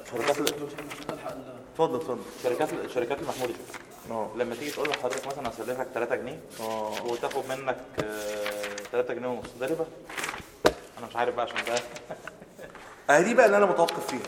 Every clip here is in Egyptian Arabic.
شركات ال- اتفضل اتفضل شركات شركات المحمول شوف اه لما تيجي تقول لحضرتك مثلا هسلفك 3 جنيه اه وتاخد منك 3 جنيه ونص ده ربا انا مش عارف بقى عشان ده اهي دي بقى اللي انا متوقف فيها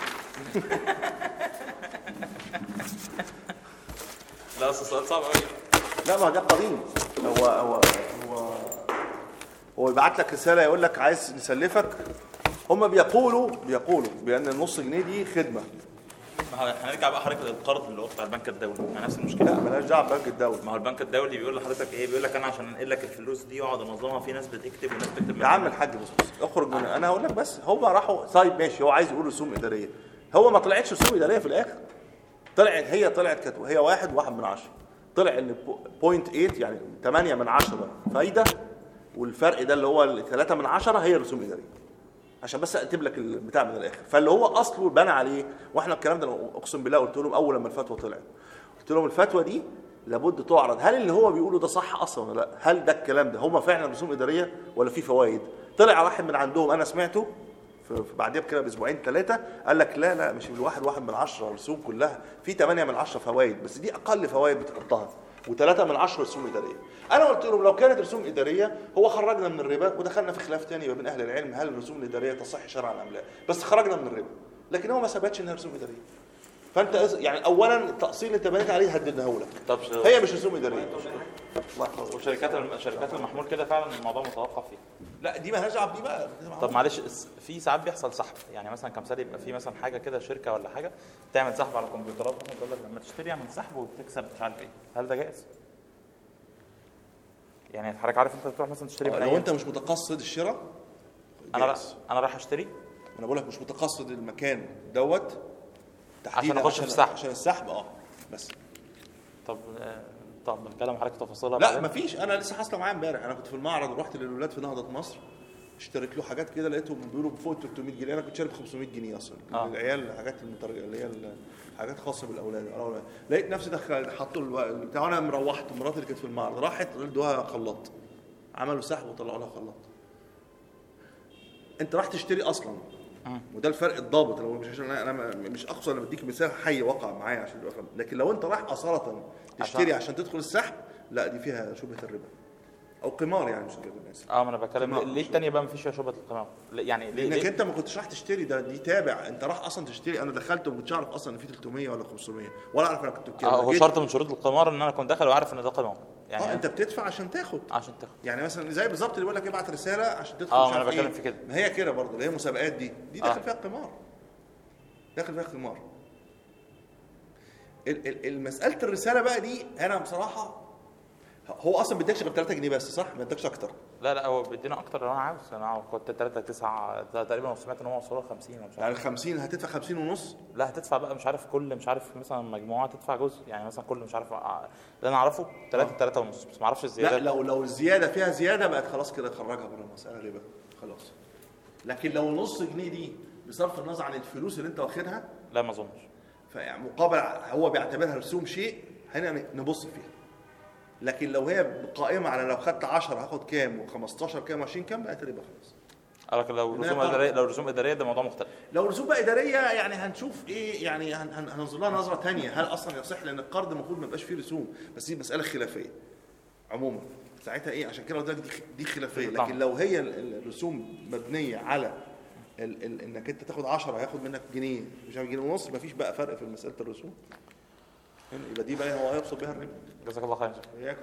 لا اصل السؤال صعب قوي لا ما ده قديم هو هو هو هو يبعت لك رساله يقول لك عايز نسلفك هم بيقولوا بيقولوا بان النص جنيه دي خدمه ما هو هنرجع بقى حضرتك للقرض اللي هو بتاع البنك الدولي ما نفس المشكله لا مالهاش دعوه ببنك الدولي ما هو البنك الدولي بيقول لحضرتك ايه بيقول لك انا عشان انقل لك الفلوس دي واقعد انظمها في ناس بتكتب وناس بتكتب يا عم الحاج بص بص اخرج من انا هقول لك بس هم راحوا طيب ماشي هو عايز يقول رسوم اداريه هو ما طلعتش رسوم اداريه في الاخر طلعت هي طلعت كانت هي واحد واحد من عشرة طلع ان بوينت 8 يعني 8 من عشرة فايده والفرق ده اللي هو 3 من عشرة هي رسوم اداريه عشان بس اكتب لك البتاع من الاخر فاللي هو اصله بنى عليه واحنا الكلام ده أنا اقسم بالله قلت لهم اول لما الفتوى طلعت قلت لهم الفتوى دي لابد تعرض هل اللي هو بيقوله ده صح اصلا ولا لا هل ده الكلام ده هما فعلا رسوم اداريه ولا في فوائد طلع واحد من عندهم انا سمعته في في بعديها بكده باسبوعين ثلاثه قال لك لا لا مش الواحد واحد من عشرة الرسوم كلها في 8 من عشرة فوائد بس دي اقل فوائد بتحطها وثلاثة من عشرة رسوم إدارية أنا قلت لهم لو كانت رسوم إدارية هو خرجنا من الربا ودخلنا في خلاف تاني ما بين أهل العلم هل الرسوم الإدارية تصح شرعا أم لا بس خرجنا من الربا لكن هو ما ثبتش إنها رسوم إدارية فأنت أز- يعني أولا التأصيل اللي أنت بنيت عليه هددناه لك طب هي مش رسوم إدارية الله يحفظك وشركات الم- شركات المحمول كده فعلا الموضوع متوقف فيه لا دي مالهاش دعوة بدي بقى طب معلش الس- في ساعات بيحصل سحب يعني مثلا كمثال يبقى في مثلا حاجه كده شركه ولا حاجه تعمل سحب على الكمبيوترات مثلا تقول لك لما تشتري اعمل سحب وبتكسب مش عارف ايه هل ده جائز؟ يعني حضرتك عارف انت تروح مثلا تشتري من لو أي- أنت مش متقصد الشراء انا را- جائز. انا رايح اشتري انا بقول لك مش متقصد المكان دوت تحديدا عشان أخش في السحب. عشان السحب اه بس طب آه، طب نتكلم حضرتك تفاصيلها لا بعدين. مفيش انا لسه حاصله معايا امبارح انا كنت في المعرض رحت للولاد في نهضه مصر اشتريت له حاجات كده لقيتهم بيقولوا فوق 300 جنيه انا كنت شاري ب 500 جنيه اصلا آه. العيال حاجات المترجمه اللي هي ال- حاجات خاصه بالاولاد الأولاد. لقيت نفسي دخل حطوا الو- بتاع انا مروحت مراتي اللي كانت في المعرض راحت ادوها خلاط عملوا سحب وطلعوا لها خلاط انت راح تشتري اصلا وده الفرق الضابط لو مش عشان انا أنا مش اقصد انا بديك مثال حي وقع معايا عشان تبقى فاهم لكن لو انت رايح اصاله تشتري عشان- عشان تدخل السحب لا دي فيها شبهه الربا او قمار يعني مش الربا الناس اه ما انا بتكلم قمار. ليه التانية بقى مفيش فيها شبهه القمار ليه- يعني ليه, لانك ليه؟ انت ما كنتش رايح تشتري ده دي تابع انت راح اصلا تشتري انا دخلت وما كنتش اعرف اصلا ان في 300 ولا 500 ولا اعرف انا كنت بكام آه هو جيت- شرط من شروط القمار ان انا اكون داخل وعارف ان ده قمار يعني اه انت بتدفع عشان تاخد عشان تاخد يعني مثلا زي بالظبط اللي بيقول لك ابعت رساله عشان تدخل آه، مش ما أنا عارف بتكلم إيه. في كده. ما هي كده برضه اللي هي مسابقات دي دي داخل آه. فيها قمار داخل فيها قمار ال- ال- المساله الرساله بقى دي انا بصراحه هو اصلا بيديكش غير 3 جنيه بس صح ما ادكش اكتر لا لا هو بيدينا اكتر لو انا عاوز انا كنت 3 9 تقريبا سمعت ان هو وصلوا 50 ولا مش يعني عارف ال 50 هتدفع 50 ونص لا هتدفع بقى مش عارف كل مش عارف مثلا مجموعه تدفع جزء يعني مثلا كل مش عارف آه، اللي انا اعرفه 3 3 ونص بس ما اعرفش لا الزياده لو لو الزياده فيها زياده بقت خلاص كده خرجها بره المساله ربا خلاص لكن لو نص جنيه دي بصرف النظر عن الفلوس اللي انت واخدها لا ما اظنش فيعني مقابل هو بيعتبرها رسوم شيء هنا نبص فيها لكن لو هي قائمه على لو خدت 10 هاخد كام و15 كام و20 كام بقت ربا خلاص لكن لو إنها رسوم قرض. اداريه لو رسوم اداريه ده موضوع مختلف لو رسوم بقى اداريه يعني هنشوف ايه يعني هن- هن- هننظر لها نظره ثانيه هل اصلا يصح لان القرض المفروض ما يبقاش فيه رسوم بس دي مساله خلافيه عموما ساعتها ايه عشان كده قلت لك دي خ- دي خلافيه طبعا. لكن لو هي ال- الرسوم مبنيه على ال ال انك انت تاخد 10 هياخد منك جنيه مش عارف جنيه ونص مفيش بقى فرق في مساله الرسوم يبقى دي بقى هو يقصد بها الربا جزاك الله خير هي